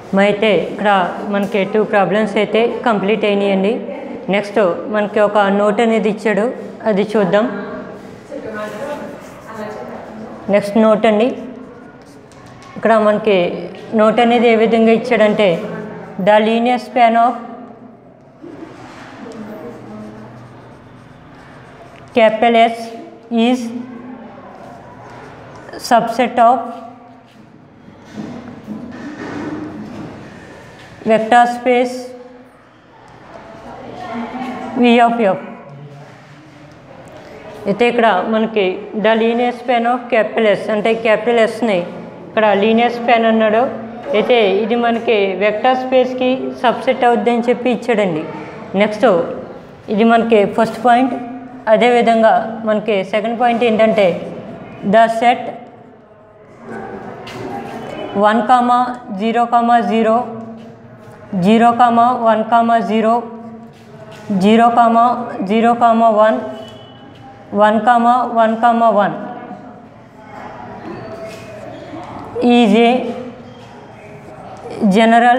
అయితే ఇక్కడ మనకి టూ ప్రాబ్లమ్స్ అయితే కంప్లీట్ అయినాయండి నెక్స్ట్ మనకి ఒక నోట్ అనేది ఇచ్చాడు అది చూద్దాం నెక్స్ట్ నోట్ అండి ఇక్కడ మనకి నోట్ అనేది ఏ విధంగా ఇచ్చాడంటే the linear span of capital S is subset of vector space V of F అయితే ఇక్కడ మనకి the linear span of capital S అంటే క్యాపిటల్ ఎస్ని ఇక్కడ లీనియర్ స్పాన్ అన్నాడు అయితే ఇది మనకి వెక్టర్ స్పేస్కి సబ్సెట్ అవుద్ది అని చెప్పి ఇచ్చాడండి నెక్స్ట్ ఇది మనకి ఫస్ట్ పాయింట్ అదేవిధంగా మనకి సెకండ్ పాయింట్ ఏంటంటే the set one comma zero comma zero zero comma one comma zero zero comma zero comma one one comma one comma one is a general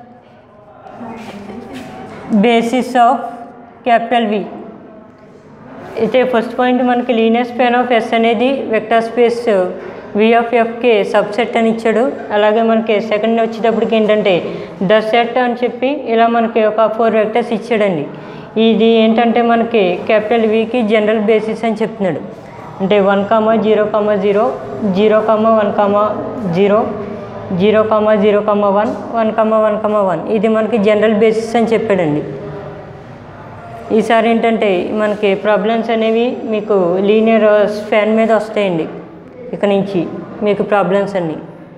basis of capital V అయితే first point మనకి linear span of S అనేది vector space V of ఎఫ్కి subset అని ఇచ్చాడు అలాగే మనకి second వచ్చేటప్పటికి ఏంటంటే ద సెట్ అని చెప్పి ఇలా మనకి ఒక ఫోర్ వెక్టర్స్ ఇచ్చాడండి ఇది ఏంటంటే మనకి క్యాపిటల్ వికి జనరల్ బేసిస్ అని చెప్తున్నాడు అంటే one comma zero comma zero zero comma one comma zero zero comma zero comma one one comma one comma one ఇది మనకి జనరల్ బేసిస్ అని చెప్పాడండి ఈసారి ఏంటంటే మనకి ప్రాబ్లమ్స్ అనేవి మీకు లీనియర్ స్పాన్ మీద వస్తాయండి ఇక నుంచి మీకు ప్రాబ్లమ్స్ అన్నీ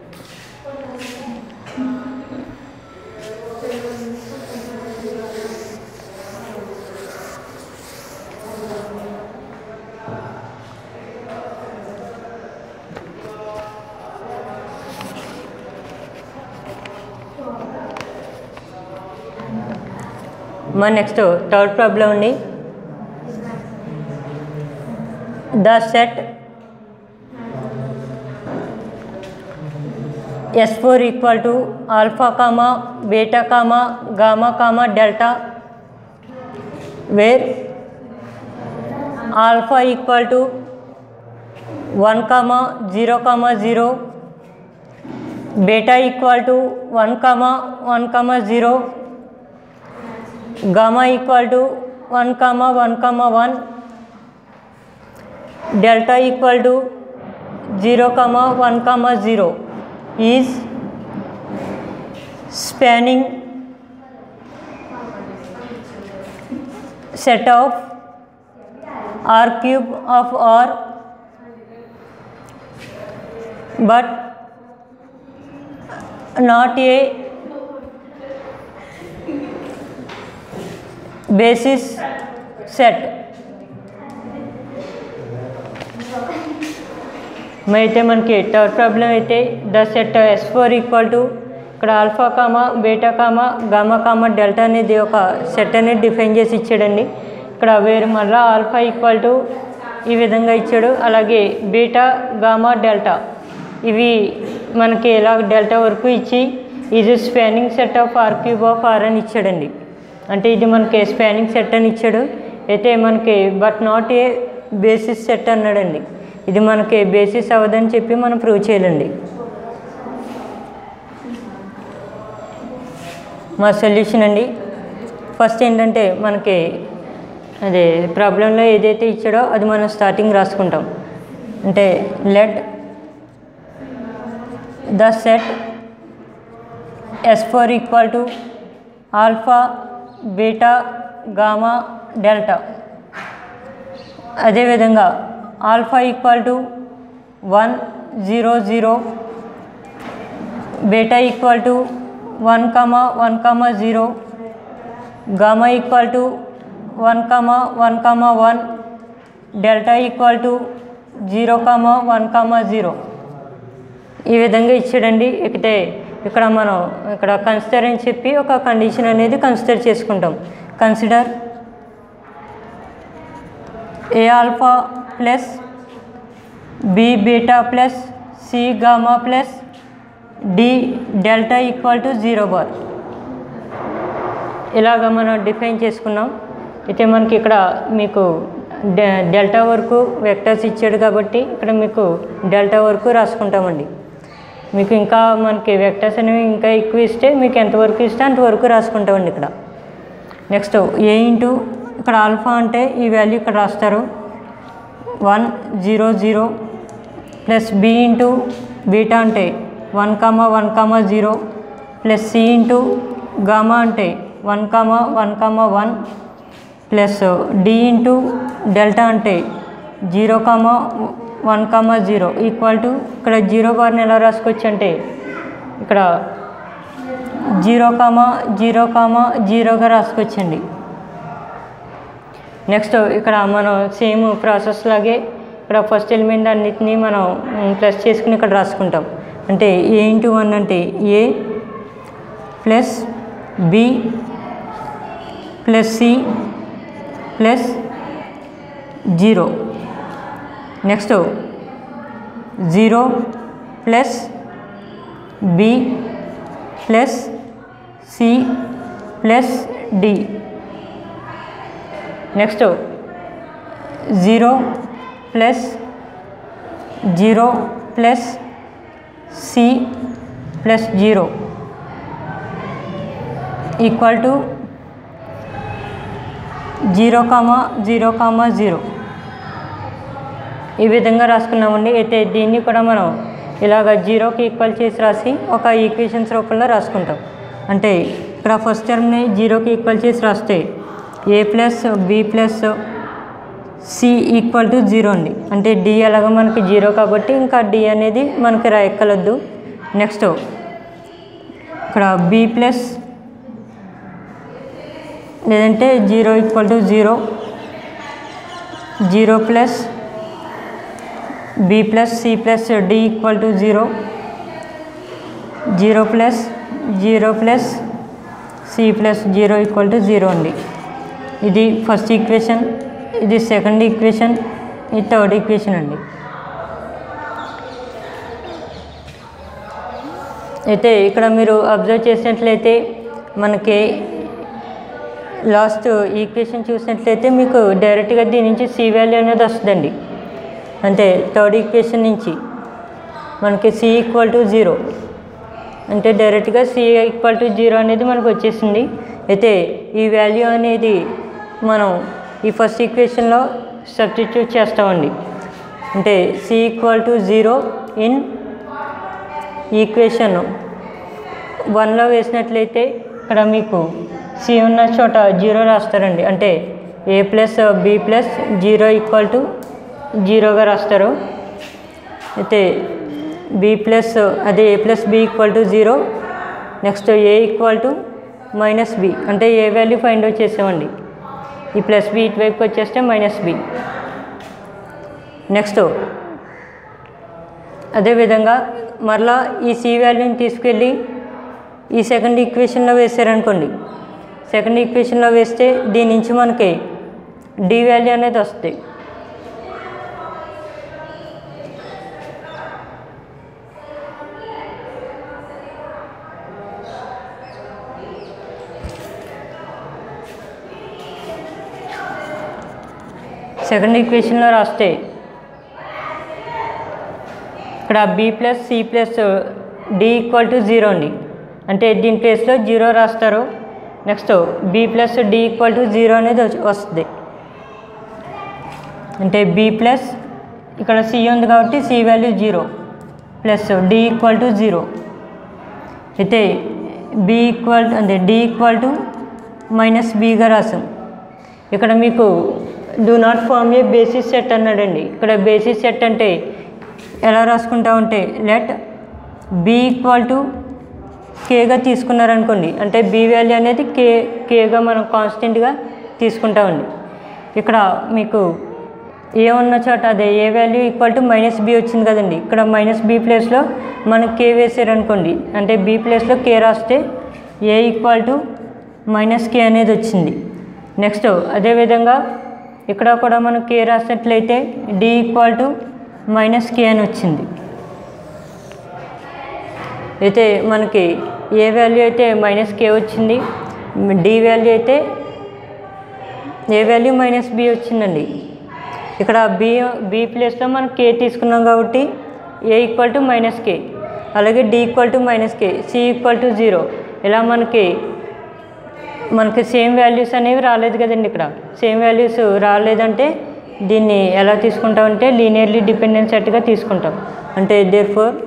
మా నెక్స్ట్ థర్డ్ ప్రాబ్లం అండి the set S four equal to alpha comma beta comma gamma comma delta where alpha equal to one comma zero comma zero beta equal to one comma one comma zero gamma equal to 1 comma 1 comma 1 delta equal to 0 comma 1 comma 0 is spanning set of r cube of r but not a basis set అయితే మనకి third problem అయితే the set S four equal to ఇక్కడ alpha comma beta comma gamma comma delta అనేది ఒక set అనేది define చేసి ఇచ్చాడండి ఇక్కడ వేరు మళ్ళీ ఆల్ఫా ఈక్వల్ టు ఈ విధంగా ఇచ్చాడు అలాగే బీటా గామా డెల్టా ఇవి మనకి ఇలా డెల్టా వరకు ఇచ్చి ఇది spanning set of R cube of R అని ఇచ్చాడండి అంటే ఇది మనకి స్పానింగ్ సెట్ అని ఇచ్చాడు అయితే మనకి but not a basis set అన్నాడండి ఇది మనకి బేసిస్ అవ్వదని చెప్పి మనం ప్రూవ్ చేయాలండి మా సొల్యూషన్ అండి ఫస్ట్ ఏంటంటే మనకి అదే ప్రాబ్లంలో ఏదైతే ఇచ్చాడో అది మనం స్టార్టింగ్ రాసుకుంటాం అంటే let the set S four equal to alpha beta gamma delta అదేవిధంగా alpha equal to one zero zero beta equal to one comma one comma zero gamma equal to one comma one comma one delta equal to zero comma one comma zero ఈ విధంగా ఇచ్చాడండి ఇకతే ఇక్కడ మనం ఇక్కడ consider అని చెప్పి ఒక condition అనేది కన్సిడర్ చేసుకుంటాం consider a alpha plus b beta plus c gamma plus d delta equal to zero bar ఇలాగ మనం డిఫైన్ చేసుకున్నాం అయితే మనకి ఇక్కడ మీకు డె- డెల్టా వరకు వెక్టర్స్ ఇచ్చాడు కాబట్టి ఇక్కడ మీకు డెల్టా వరకు రాసుకుంటామండి మీకు ఇంకా మనకి వెక్టర్స్ అనేవి ఇంకా ఎక్కువ ఇస్తే మీకు ఎంతవరకు ఇస్తే అంతవరకు రాసుకుంటామండి ఇక్కడ నెక్స్ట్ ఏ ఇంటూ ఇక్కడ ఆల్ఫా అంటే ఈ వాల్యూ ఇక్కడ రాస్తారు one zero zero plus b into beta అంటే one comma one comma zero plus c into gamma అంటే one comma one comma one plus d into delta అంటే zero comma one comma zero equal to ఇక్కడ zero బార్ని ఎలా రాసుకోవచ్చు అంటే ఇక్కడ zero comma zero కామా జీరోగా రాసుకోవచ్చండి నెక్స్ట్ ఇక్కడ మనం సేమ్ ప్రాసెస్ లాగే ఇక్కడ ఫస్ట్ ఎలిమెంట్ అన్నిటినీ మనం ప్లస్ చేసుకుని ఇక్కడ రాసుకుంటాం అంటే ఏ ఇంటూ వన్ అంటే a plus b plus c plus zero next zero plus b plus c plus d next zero plus zero plus c plus zero equal to zero comma zero comma zero ఈ విధంగా రాసుకున్నామండి అయితే దీన్ని కూడా మనం ఇలాగ జీరోకి equal చేసి రాసి ఒక ఈక్వేషన్స్ రూపంలో రాసుకుంటాం అంటే ఇక్కడ ఫస్ట్ టర్మ్ని జీరోకి ఈక్వల్ చేసి రాస్తే a plus b plus c equal to zero అండి అంటే డి ఎలాగో మనకి జీరో కాబట్టి ఇంకా డి అనేది మనకి రాయక్కలొద్దు నెక్స్ట్ ఇక్కడ బి ప్లస్ లేదంటే zero equal to zero zero plus b plus c plus d equal to zero zero plus zero plus c plus zero equal to zero అండి ఇది ఫస్ట్ ఈక్వేషన్ ఇది సెకండ్ ఈక్వేషన్ ఇది third equation అండి అయితే ఇక్కడ మీరు observe చేసినట్లయితే మనకి లాస్ట్ ఈక్వేషన్ చూసినట్లయితే మీకు డైరెక్ట్గా దీని నుంచి సి వాల్యూ అనేది వస్తుందండి అంటే థర్డ్ ఈక్వేషన్ నుంచి మనకి సి ఈక్వల్ టు జీరో అంటే డైరెక్ట్గా సి ఈక్వల్ టు జీరో అనేది మనకు వచ్చేసింది అయితే ఈ వాల్యూ అనేది మనం ఈ ఫస్ట్ ఈక్వేషన్లో సబ్స్టిట్యూట్ చేస్తామండి అంటే c equal to zero in equation వన్లో వేసినట్లయితే ఇక్కడ మీకు సి ఉన్న చోట జీరో రాస్తారండి అంటే a plus b plus zero equal to జీరోగా రాస్తారు అయితే బి ప్లస్ అదే a plus b equal to zero next a equal to minus b అంటే ఏ వాల్యూ ఫైండ్ అవుట్ చేసామండి ఈ ప్లస్ బి ఇటువైపుకి వచ్చేస్తే మైనస్ బి నెక్స్ట్ అదేవిధంగా మరలా ఈ సి వాల్యూని తీసుకెళ్ళి ఈ సెకండ్ ఈక్వేషన్లో వేసారనుకోండి సెకండ్ ఈక్వేషన్లో వేస్తే దీని నుంచి మనకి డి వాల్యూ అనేది వస్తుంది సెకండ్ ఈక్వేషన్లో రాస్తే ఇక్కడ b plus c plus d equal to zero అండి అంటే దీని ప్లేస్లో జీరో రాస్తారు next b plus d equal to zero అనేది వచ్చి- వస్తుంది అంటే బి ప్లస్ ఇక్కడ సి ఉంది కాబట్టి c value zero plus d equal to zero అయితే బి ఈక్వల్ అంటే డి ఈక్వల్ టు మైనస్ బీగా రాసాం ఇక్కడ మీకు do not form a basis set అన్నాడండి ఇక్కడ బేసిస్ సెట్ అంటే ఎలా రాసుకుంటామంటే లెట్ బి ఈక్వల్ టు కేగా తీసుకున్నారనుకోండి అంటే బి వాల్యూ అనేది కే కేగా మనం కాన్స్టెంట్గా తీసుకుంటామండి ఇక్కడ మీకు ఏ ఉన్న చోట అదే a value equal to minus b వచ్చింది కదండి ఇక్కడ మైనస్ బి ప్లేస్లో మనం కే వేసారనుకోండి అంటే బి ప్లేస్లో కే రాస్తే a equal to minus k అనేది వచ్చింది నెక్స్ట్ అదేవిధంగా ఇక్కడ కూడా మనం కే రాసినట్లయితే d equal to minus k అని వచ్చింది అయితే మనకి ఏ వాల్యూ అయితే మైనస్ కే వచ్చింది డి వాల్యూ అయితే ఏ వాల్యూ మైనస్ బి వచ్చిందండి ఇక్కడ బి బి ప్లేస్లో మనం కే తీసుకున్నాం కాబట్టి a equal to minus k అలాగే d equal to minus k c equal to zero ఇలా మనకి మనకి సేమ్ వాల్యూస్ అనేవి రాలేదు కదండి ఇక్కడ సేమ్ వాల్యూస్ రాలేదంటే దీన్ని ఎలా తీసుకుంటామంటే లీనియర్లీ డిపెండెంట్ సెట్గా తీసుకుంటాం అంటే therefore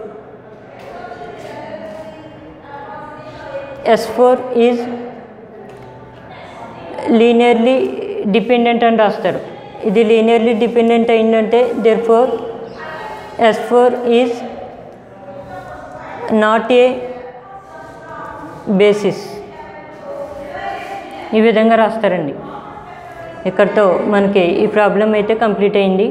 S four is linearly dependent అని రాస్తారు ఇది లీనియర్లీ డిపెండెంట్ అయిందంటే therefore S four is not a basis ఈ విధంగా రాస్తారండి ఇక్కడితో మనకి ఈ ప్రాబ్లం అయితే కంప్లీట్ అయింది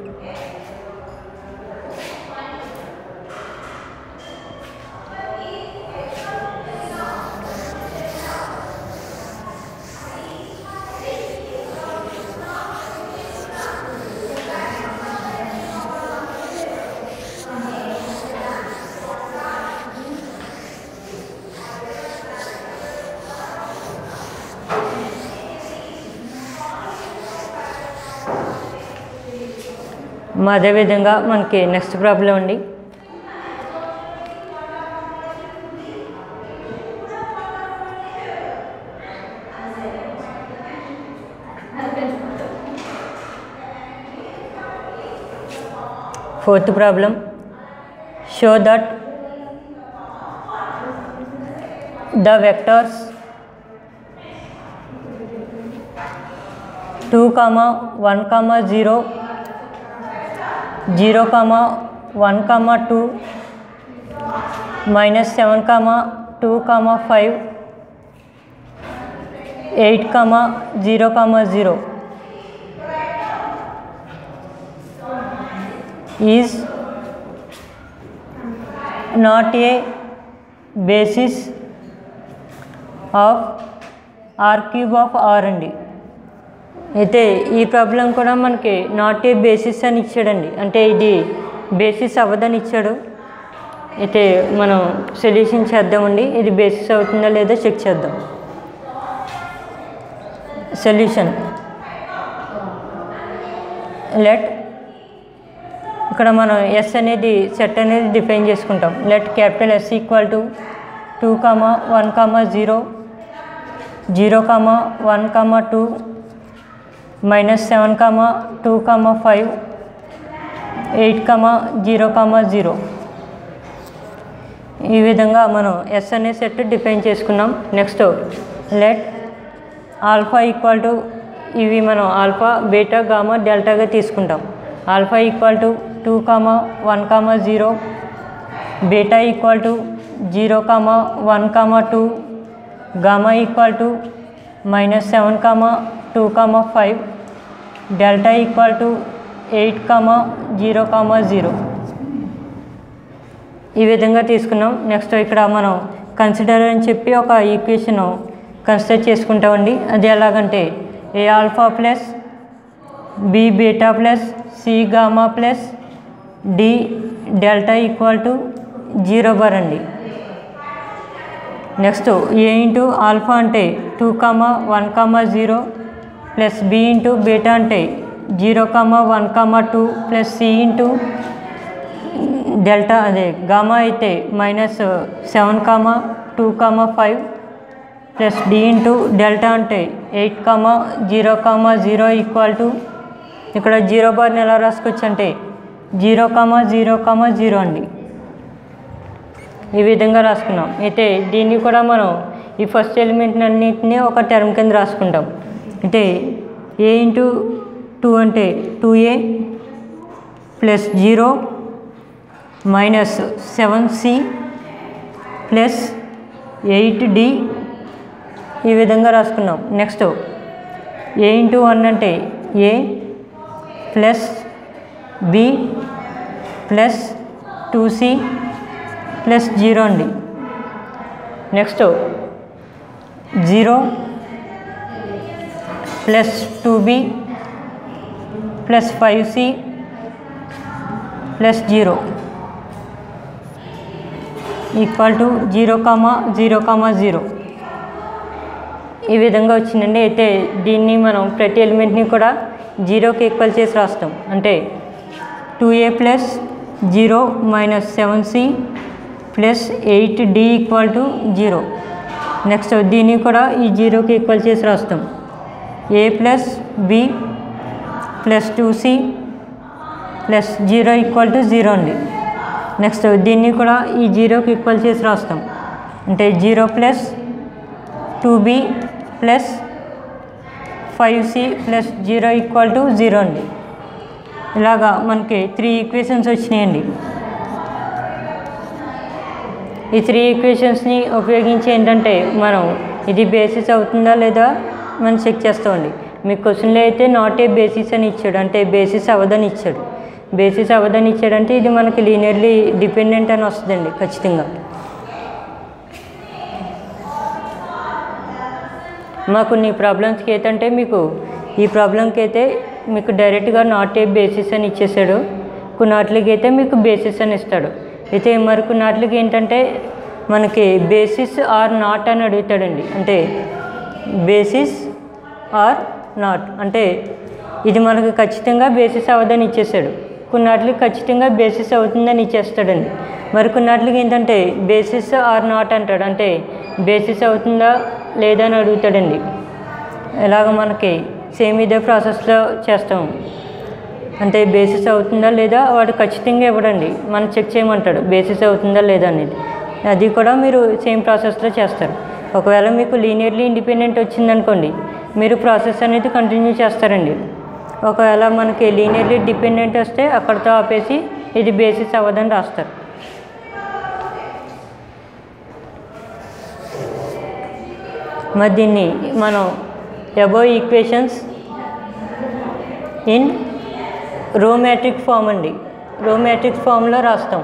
అదేవిధంగా మనకి నెక్స్ట్ ప్రాబ్లం అండి fourth problem show that the vectors two comma one comma zero zero comma one comma two minus seven comma two comma five eight comma zero comma zero is not a basis of R cube of R అండి అయితే ఈ problem కూడా మనకి not a basis అని ఇచ్చాడండి అంటే ఇది basis అవ్వదని ఇచ్చాడు అయితే మనం సొల్యూషన్ చేద్దామండి ఇది బేసిస్ అవుతుందా లేదా చెక్ చేద్దాం సొల్యూషన్ లెట్ ఇక్కడ మనం ఎస్ అనేది సెట్ అనేది డిఫైన్ చేసుకుంటాం let capital S equal to two comma one comma zero zero comma one comma two minus seven comma two comma five eight comma zero comma zero ఈ విధంగా మనం S అనే set define చేసుకున్నాం next let alpha equal to ఇవి మనం alpha beta gamma డెల్టాగా తీసుకుంటాం alpha equal to two comma one comma zero beta equal to zero comma one comma two gamma equal to minus seven comma two comma five delta equal to eight comma zero comma zero ఈ విధంగా తీసుకున్నాం next ఇక్కడ మనం consider అని చెప్పి ఒక equation consider చేసుకుంటామండి అది ఎలాగంటే a alpha plus b beta plus c gamma plus d delta equal to zero bar అండి నెక్స్ట్ ఏ ఇంటూ ఆల్ఫా అంటే two comma one comma zero plus b into beta అంటే zero comma one comma two plus c into delta అదే gamma అయితే minus seven comma two comma five plus d into delta అంటే eight comma zero comma zero equal to ఇక్కడ zero బార్ని ఎలా రాసుకోవచ్చు అంటే zero comma zero comma zero అండి ఈ విధంగా రాసుకున్నాం అయితే దీన్ని కూడా మనం ఈ ఫస్ట్ ఎలిమెంట్ అన్నింటినీ ఒక టర్మ్ కింద రాసుకుంటాం అంటే ఏ ఇంటూ టూ అంటే two a plus zero minus seven c plus eight d ఈ విధంగా రాసుకున్నాం నెక్స్ట్ ఏ ఇంటూ వన్ అంటే a plus b plus two c plus zero అండి next zero plus two b plus five c plus zero equal to zero comma zero comma zero ఈ విధంగా వచ్చిందండి అయితే దీన్ని మనం ప్రతి ఎలిమెంట్ని కూడా జీరోకి ఈక్వల్ చేసి రాస్తాం అంటే two a plus zero minus seven c plus eight d equal to zero next దీన్ని కూడా ఈ జీరోకి ఈక్వల్ చేసి రాస్తాం a plus b plus two c plus zero equal to zero అండి నెక్స్ట్ దీన్ని కూడా ఈ జీరోకి ఈక్వల్ చేసి రాస్తాం అంటే zero plus two b plus five c plus zero equal to zero అండి ఇలాగా మనకి త్రీ ఈక్వేషన్స్ వచ్చినాయండి ఈ త్రీ ఈక్వేషన్స్ని ఉపయోగించి ఏంటంటే మనం ఇది బేసిస్ అవుతుందా లేదా మనం చెక్ చేస్తామండి మీ క్వశ్చన్లో అయితే నాట్ ఏ బేసిస్ అని ఇచ్చాడు అంటే బేసిస్ అవ్వదని ఇచ్చాడు బేసిస్ అవ్వదని ఇచ్చాడంటే ఇది మనకి లీనియర్లీ డిపెండెంట్ అని వస్తుందండి ఖచ్చితంగా మా కొన్ని ప్రాబ్లమ్స్కి ఏంటంటే మీకు ఈ ప్రాబ్లంకి అయితే మీకు డైరెక్ట్గా నాట్ ఏ బేసిస్ అని ఇచ్చేసాడు కొన్నాట్లకి అయితే మీకు బేసిస్ అని ఇస్తాడు అయితే మరి కొన్నాట్లకి ఏంటంటే మనకి బేసిస్ ఆర్ నాట్ అని అడుగుతాడండి అంటే బేసిస్ ఆర్ నాట్ అంటే ఇది మనకు ఖచ్చితంగా బేసిస్ అవ్వదని ఇచ్చేసాడు కొన్నాట్లకి ఖచ్చితంగా బేసిస్ అవుతుందని ఇచ్చేస్తాడండి మరి కొన్నాట్లకి ఏంటంటే బేసిస్ ఆర్ నాట్ అంటాడు అంటే బేసిస్ అవుతుందా లేదా అని అడుగుతాడండి ఇలాగ మనకి సేమ్ ఇదే ప్రాసెస్లో చేస్తాం అంటే బేసిస్ అవుతుందా లేదా వాడు ఖచ్చితంగా ఇవ్వడండి మనం చెక్ చేయమంటాడు బేసిస్ అవుతుందా లేదా అనేది అది కూడా మీరు సేమ్ ప్రాసెస్లో చేస్తారు ఒకవేళ మీకు లీనియర్లీ ఇండిపెండెంట్ వచ్చిందనుకోండి మీరు ప్రాసెస్ అనేది కంటిన్యూ చేస్తారండి ఒకవేళ మనకి లీనియర్లీ డిపెండెంట్ వస్తే అక్కడితో ఆపేసి ఇది బేసిస్ అవ్వదని రాస్తారు మరి దీన్ని మనం above equations in row matrix form అండి రో మ్యాట్రిక్ ఫామ్లో రాస్తాం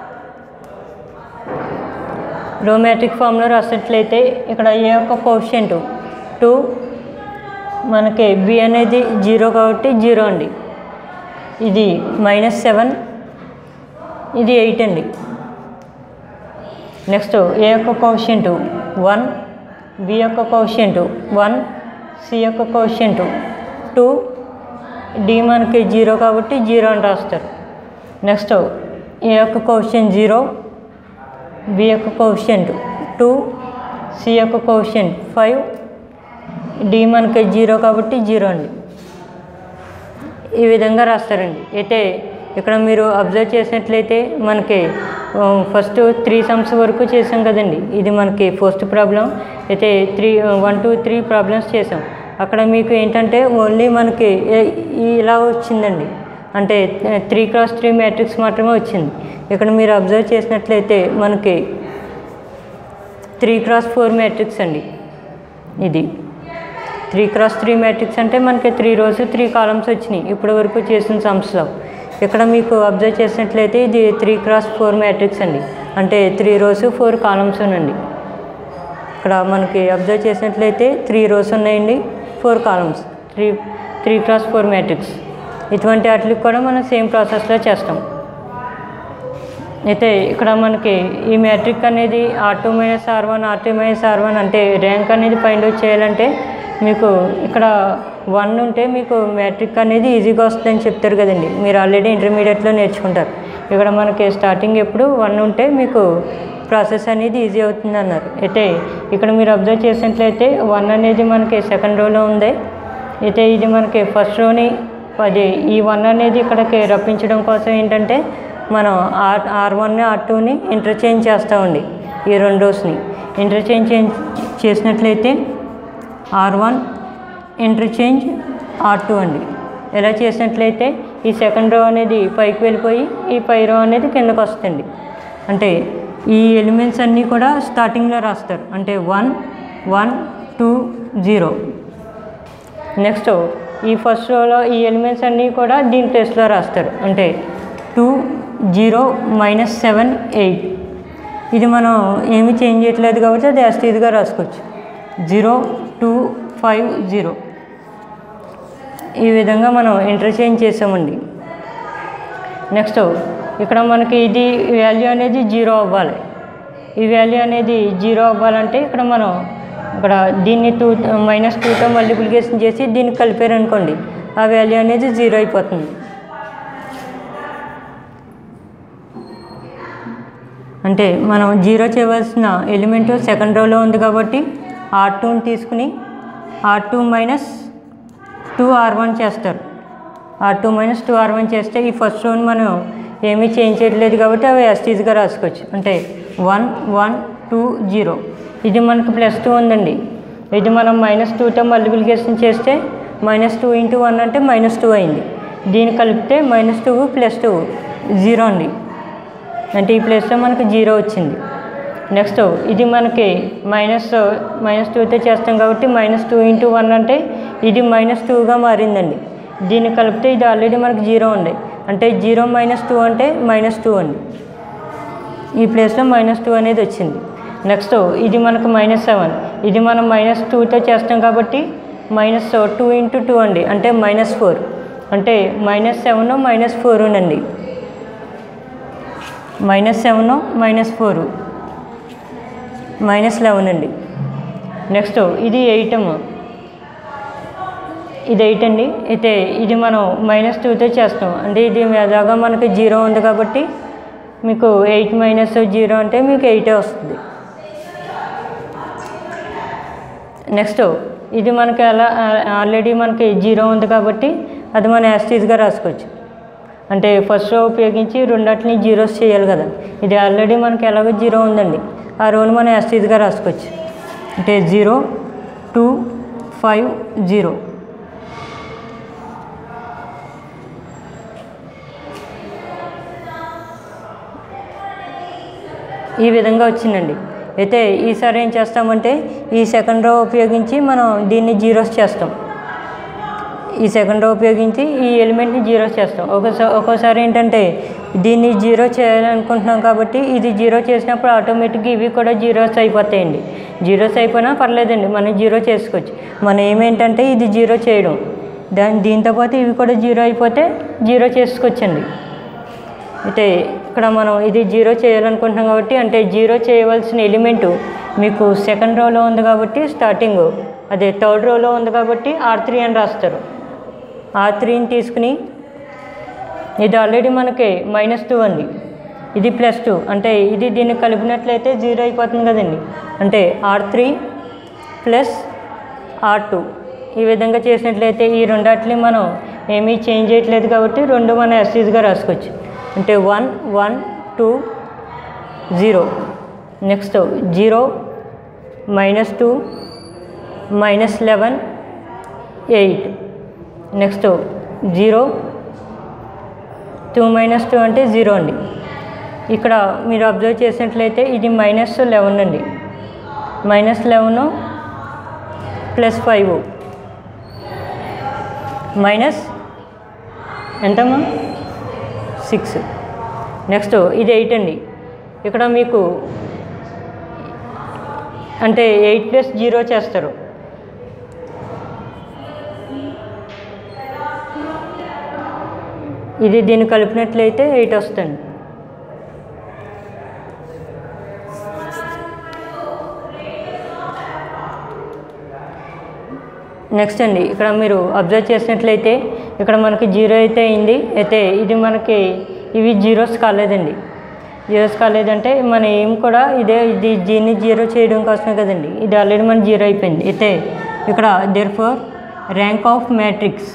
రో మ్యాట్రిక్ ఫామ్లో రాసినట్లయితే ఇక్కడ ఏ యొక్క కోషియంట్ టూ మనకి బి అనేది జీరో కాబట్టి జీరో అండి ఇది మైనస్ సెవెన్ ఇది ఎయిట్ అండి నెక్స్ట్ ఏ యొక్క కోషియంట్ వన్ బి యొక్క కోషియంట్ వన్ సి యొక్క కోషియంట్ టూ డి మనకి జీరో కాబట్టి జీరో అని రాస్తారు నెక్స్ట్ ఏ యొక్క కోషియంట్ జీరో బి యొక్క కోషియంట్ టూ సి యొక్క కోషియంట్ ఫైవ్ డి మనకి జీరో కాబట్టి జీరో అండి ఈ విధంగా రాస్తారండి అయితే ఇక్కడ మీరు అబ్జర్వ్ చేసినట్లయితే మనకి ఫస్ట్ త్రీ సమ్స్ వరకు చేసాం కదండి ఇది మనకి ఫస్ట్ ప్రాబ్లం అయితే three one two three problems చేసాం అక్కడ మీకు ఏంటంటే ఓన్లీ మనకి ఏ- ఇలా వచ్చిందండి అంటే త్రీ క్రాస్ త్రీ మ్యాట్రిక్స్ మాత్రమే వచ్చింది ఇక్కడ మీరు అబ్జర్వ్ చేసినట్లయితే మనకి త్రీ క్రాస్ ఫోర్ మ్యాట్రిక్స్ అండి ఇది త్రీ క్రాస్ త్రీ మ్యాట్రిక్స్ అంటే మనకి త్రీ రోస్ త్రీ కాలమ్స్ వచ్చినాయి ఇప్పటి వరకు చేసిన సమ్స్లో ఇక్కడ మీకు అబ్జర్వ్ చేసినట్లయితే ఇది త్రీ క్రాస్ ఫోర్ మ్యాట్రిక్స్ అండి అంటే త్రీ రోస్ ఫోర్ కాలమ్స్ అండి ఇక్కడ మనకి అబ్జర్వ్ చేసినట్లయితే త్రీ రోస్ ఉన్నాయండి four columns three three cross four matrix ఇటువంటి వాటికి కూడా మనం సేమ్ ప్రాసెస్లో చేస్తాం అయితే ఇక్కడ మనకి ఈ మ్యాట్రిక్ అనేది R two minus R one R two minus R one అంటే ర్యాంక్ అనేది ఫైండ్ అవుట్ చేయాలంటే మీకు ఇక్కడ వన్ ఉంటే మీకు మ్యాట్రిక్ అనేది ఈజీగా వస్తుందని చెప్తారు కదండి మీరు ఆల్రెడీ ఇంటర్మీడియట్లో నేర్చుకుంటారు ఇక్కడ మనకి స్టార్టింగ్ ఎప్పుడు వన్ ఉంటే మీకు ప్రాసెస్ అనేది ఈజీ అవుతుంది అన్నారు అయితే ఇక్కడ మీరు అబ్జర్వ్ చేసినట్లయితే వన్ అనేది మనకి సెకండ్ రోలో ఉంది అయితే ఇది మనకి ఫస్ట్ రోని అది ఈ వన్ అనేది ఇక్కడికి రప్పించడం కోసం ఏంటంటే మనం ఆర్ ఆర్ వన్ ఆర్ టూని ఇంటర్చేంజ్ చేస్తామండి ఈ రెండు రోస్ని ఇంటర్చేంజ్ చే- చేసినట్లయితే R one interchange R two అండి ఇలా చేసినట్లయితే ఈ సెకండ్ రో అనేది పైకి వెళ్ళిపోయి ఈ పై రో అనేది కిందకు వస్తుంది అంటే ఈ ఎలిమెంట్స్ అన్నీ కూడా స్టార్టింగ్లో రాస్తారు అంటే one one two zero next ఈ ఫస్ట్ రోలో ఈ ఎలిమెంట్స్ అన్నీ కూడా దీని ప్లేస్లో రాస్తారు అంటే two zero minus seven eight ఇది మనం ఏమీ చేంజ్ చేయట్లేదు కాబట్టి అది యాస్టీజ్గా రాసుకోవచ్చు జీరో టూ ఫైవ్ జీరో ఈ విధంగా మనం ఇంటర్చేంజ్ చేసామండి నెక్స్ట్ ఇక్కడ మనకి ఇది వాల్యూ అనేది జీరో అవ్వాలి ఈ వాల్యూ అనేది జీరో అవ్వాలంటే ఇక్కడ మనం ఇక్కడ దీన్ని టూ మైనస్ టూతో మల్టిప్లికేషన్ చేసి దీన్ని కలిపారనుకోండి ఆ వాల్యూ అనేది జీరో అయిపోతుంది అంటే మనం జీరో చేయవలసిన ఎలిమెంట్ సెకండ్ రోలో ఉంది కాబట్టి ఆర్ టూని తీసుకుని R two minus two R one చేస్తారు R two minus two R one చేస్తే ఈ ఫస్ట్ రోని మనం ఏమీ చేంజ్ చేయట్లేదు కాబట్టి అవి ఎస్టీజ్గా రాసుకోవచ్చు అంటే వన్ వన్ టూ జీరో ఇది మనకు ప్లస్ టూ ఉందండి ఇది మనం మైనస్ టూతో మల్టిప్లికేషన్ చేస్తే మైనస్ టూ ఇంటూ వన్ అంటే మైనస్ టూ అయింది దీన్ని కలిపితే minus two plus two zero అండి అంటే ఈ ప్లేస్లో మనకి జీరో వచ్చింది నెక్స్ట్ ఇది మనకి మైనస్ మైనస్ టూతో చేస్తాం కాబట్టి మైనస్ టూ ఇంటూ వన్ అంటే ఇది మైనస్ టూగా మారిందండి దీన్ని కలిపితే ఇది ఆల్రెడీ మనకి జీరో ఉండే అంటే జీరో మైనస్ టూ అంటే మైనస్ టూ అండి ఈ ప్లేస్లో మైనస్ టూ అనేది వచ్చింది నెక్స్ట్ ఇది మనకు మైనస్ సెవెన్ ఇది మనం మైనస్ టూతో చేస్తాం కాబట్టి మైనస్ టూ ఇంటూ టూ అండి అంటే మైనస్ ఫోర్ అంటే మైనస్ సెవెన్ మైనస్ ఫోర్ అండి minus seven minus four minus eleven అండి నెక్స్ట్ ఇది ఎయిటమ్ ఇది ఎయిట్ అండి అయితే ఇది మనం మైనస్ టూతో చేస్తాం అంటే ఇది ఎలాగా మనకి జీరో ఉంది కాబట్టి మీకు ఎయిట్ మైనస్ జీరో అంటే మీకు ఎయిటే వస్తుంది నెక్స్ట్ ఇది మనకి ఎలా ఆల్రెడీ మనకి జీరో ఉంది కాబట్టి అది మనం యాస్టీజ్గా రాసుకోవచ్చు అంటే ఫస్ట్ రో ఉపయోగించి రెండటిని జీరోస్ చేయాలి కదా ఇది ఆల్రెడీ మనకి ఎలాగో జీరో ఉందండి ఆ రోని మనం యాస్టీజ్గా రాసుకోవచ్చు అంటే జీరో టూ ఫైవ్ జీరో ఈ విధంగా వచ్చిందండి అయితే ఈసారి ఏం చేస్తామంటే ఈ సెకండ్ రో ఉపయోగించి మనం దీన్ని జీరోస్ చేస్తాం ఈ సెకండ్ రో ఉపయోగించి ఈ ఎలిమెంట్ని జీరో చేస్తాం ఒకసారి ఒక్కోసారి ఏంటంటే దీన్ని జీరో చేయాలనుకుంటున్నాం కాబట్టి ఇది జీరో చేసినప్పుడు ఆటోమేటిక్గా ఇవి కూడా జీరోస్ అయిపోతాయండి జీరోస్ అయిపోయినా పర్లేదండి మనం జీరో చేసుకోవచ్చు మనం ఏమేంటంటే ఇది జీరో చేయడం దాని దీంతో పాటు ఇవి కూడా జీరో అయిపోతే జీరో చేసుకోవచ్చండి అయితే ఇక్కడ మనం ఇది జీరో చేయాలనుకుంటున్నాం కాబట్టి అంటే జీరో చేయవలసిన ఎలిమెంటు మీకు సెకండ్ రోలో ఉంది కాబట్టి స్టార్టింగ్ అదే థర్డ్ రోలో ఉంది కాబట్టి ఆర్ త్రీ అని రాస్తారు ఆర్ త్రీని తీసుకుని ఇది ఆల్రెడీ మనకి మైనస్ టూ అండి ఇది ప్లస్ టూ అంటే ఇది దీన్ని కలిపినట్లయితే జీరో అయిపోతుంది కదండి అంటే R three plus R two ఈ విధంగా చేసినట్లయితే ఈ రెండాటిని మనం ఏమీ చేంజ్ చేయట్లేదు కాబట్టి రెండు మనం ఎస్సీస్గా రాసుకోవచ్చు అంటే one one two zero next zero minus two minus eleven eight next zero two minus two అంటే జీరో అండి ఇక్కడ మీరు అబ్జర్వ్ చేసినట్లయితే ఇది మైనస్ లెవెన్ అండి minus eleven plus five minus ఎంతమ్మా సిక్స్ నెక్స్ట్ ఇది ఎయిట్ అండి ఇక్కడ మీకు అంటే ఎయిట్ ప్లస్ జీరో చేస్తారు ఇది దీన్ని కలిపినట్లయితే ఎయిట్ వస్తుంది నెక్స్ట్ అండి ఇక్కడ మీరు అబ్జర్వ్ చేసినట్లయితే ఇక్కడ మనకి జీరో అయితే అయింది అయితే ఇది మనకి ఇవి జీరోస్ కాలేదండి జీరోస్ కాలేదంటే మన ఏం కూడా ఇదే ఇది దీన్ని జీరో చేయడం కోసమే కదండి ఇది ఆల్రెడీ మన జీరో అయిపోయింది అయితే ఇక్కడ therefore rank of matrix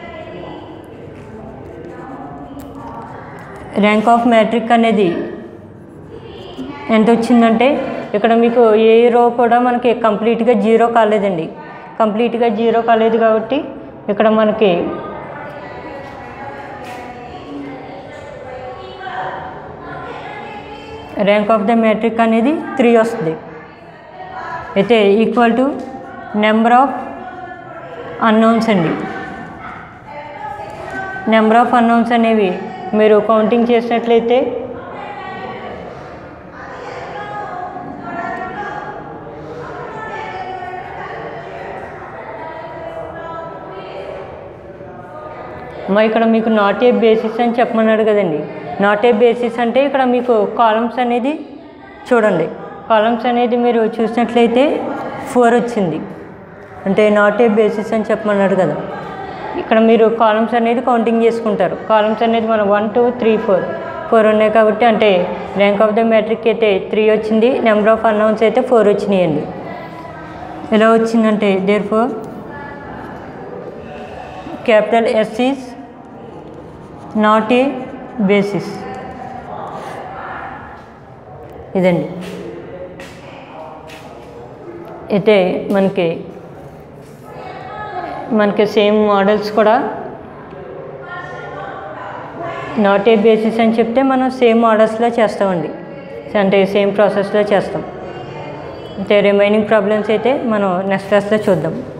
rank of matrix అనేది ఎంత వచ్చిందంటే ఇక్కడ మీకు ఏ రో కూడా మనకి కంప్లీట్గా జీరో కాలేదండి కంప్లీట్గా జీరో కాలేదు కాబట్టి ఇక్కడ మనకి ర్యాంక్ ఆఫ్ ద మ్యాట్రిక్ అనేది త్రీ వస్తుంది అయితే equal to number of unknowns అండి నెంబర్ ఆఫ్ అన్నౌన్స్ అనేవి మీరు కౌంటింగ్ చేసినట్లయితే మా ఇక్కడ మీకు నాట్ ఏ బేసిస్ అని చెప్పమన్నాడు కదండి నాట్ ఏ బేసిస్ అంటే ఇక్కడ మీకు కాలమ్స్ అనేది చూడండి కాలమ్స్ అనేది మీరు చూసినట్లయితే ఫోర్ వచ్చింది అంటే నాట్ ఏ బేసిస్ అని చెప్పమన్నాడు కదా ఇక్కడ మీరు కాలమ్స్ అనేది కౌంటింగ్ చేసుకుంటారు కాలమ్స్ అనేది మనం one two three four four ఉన్నాయి కాబట్టి అంటే ర్యాంక్ ఆఫ్ ద మ్యాట్రిక్ అయితే త్రీ వచ్చింది నెంబర్ ఆఫ్ అన్నౌన్స్ అయితే ఫోర్ వచ్చినాయండి ఎలా వచ్చిందంటే therefore capital S is not a basis ఇదండి అయితే మనకి మనకి సేమ్ మోడల్స్ కూడా నాట్ ఏ బేసిస్ అని చెప్తే మనం సేమ్ మోడల్స్లో చేస్తామండి అంటే సేమ్ ప్రాసెస్లో చేస్తాం అయితే రిమైనింగ్ ప్రాబ్లమ్స్ అయితే మనం నెక్స్ట్ క్లాస్లో చూద్దాం